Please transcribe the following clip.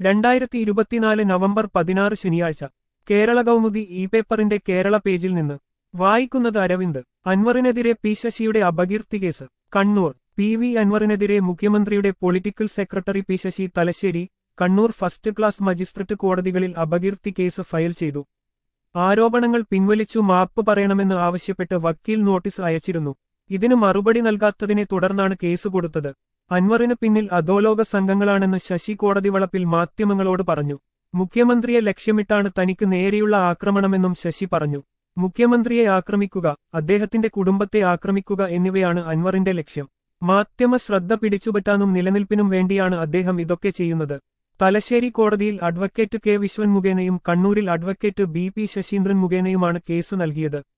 രണ്ടായിരത്തി ഇരുപത്തിനാല് നവംബർ പതിനാറ് ശനിയാഴ്ച കേരള കൗമുദി ഇ പേപ്പറിന്റെ കേരള പേജിൽ നിന്ന് വായിക്കുന്നത് അരവിന്ദ് അൻവറിനെതിരെ പി ശശിയുടെ അപകീർത്തി കേസ് കണ്ണൂർ പി വി അൻവറിനെതിരെ മുഖ്യമന്ത്രിയുടെ political secretary P Sasi Thalassery Kannur first class magistrate കോടതികളിൽ അപകീർത്തി കേസ് ഫയൽ ചെയ്തു ആരോപണങ്ങൾ പിൻവലിച്ചു മാപ്പ് പറയണമെന്ന് ആവശ്യപ്പെട്ട് വക്കീൽ നോട്ടീസ് അയച്ചിരുന്നു ഇതിന് മറുപടി നൽകാത്തതിനെ തുടർന്നാണ് കേസ് കൊടുത്തത് അൻവറിന് പിന്നിൽ അധോലോക സംഘങ്ങളാണെന്ന് ശശി കോടതി വളപ്പിൽ മാധ്യമങ്ങളോട് പറഞ്ഞു മുഖ്യമന്ത്രിയെ ലക്ഷ്യമിട്ടാണ് തനിക്ക് നേരെയുള്ള ആക്രമണമെന്നും ശശി പറഞ്ഞു മുഖ്യമന്ത്രിയെ ആക്രമിക്കുക അദ്ദേഹത്തിന്റെ കുടുംബത്തെ ആക്രമിക്കുക എന്നിവയാണ് അൻവറിന്റെ ലക്ഷ്യം മാധ്യമ ശ്രദ്ധ പിടിച്ചുപറ്റാനും നിലനിൽപ്പിനും വേണ്ടിയാണ് അദ്ദേഹം ഇതൊക്കെ ചെയ്യുന്നത് തലശ്ശേരി കോടതിയിൽ അഡ്വക്കേറ്റ് കെ വിശ്വൻ മുഖേനയും കണ്ണൂരിൽ അഡ്വക്കേറ്റ് ബി പി ശശീന്ദ്രൻ മുഖേനയുമാണ് കേസ് നൽകിയത്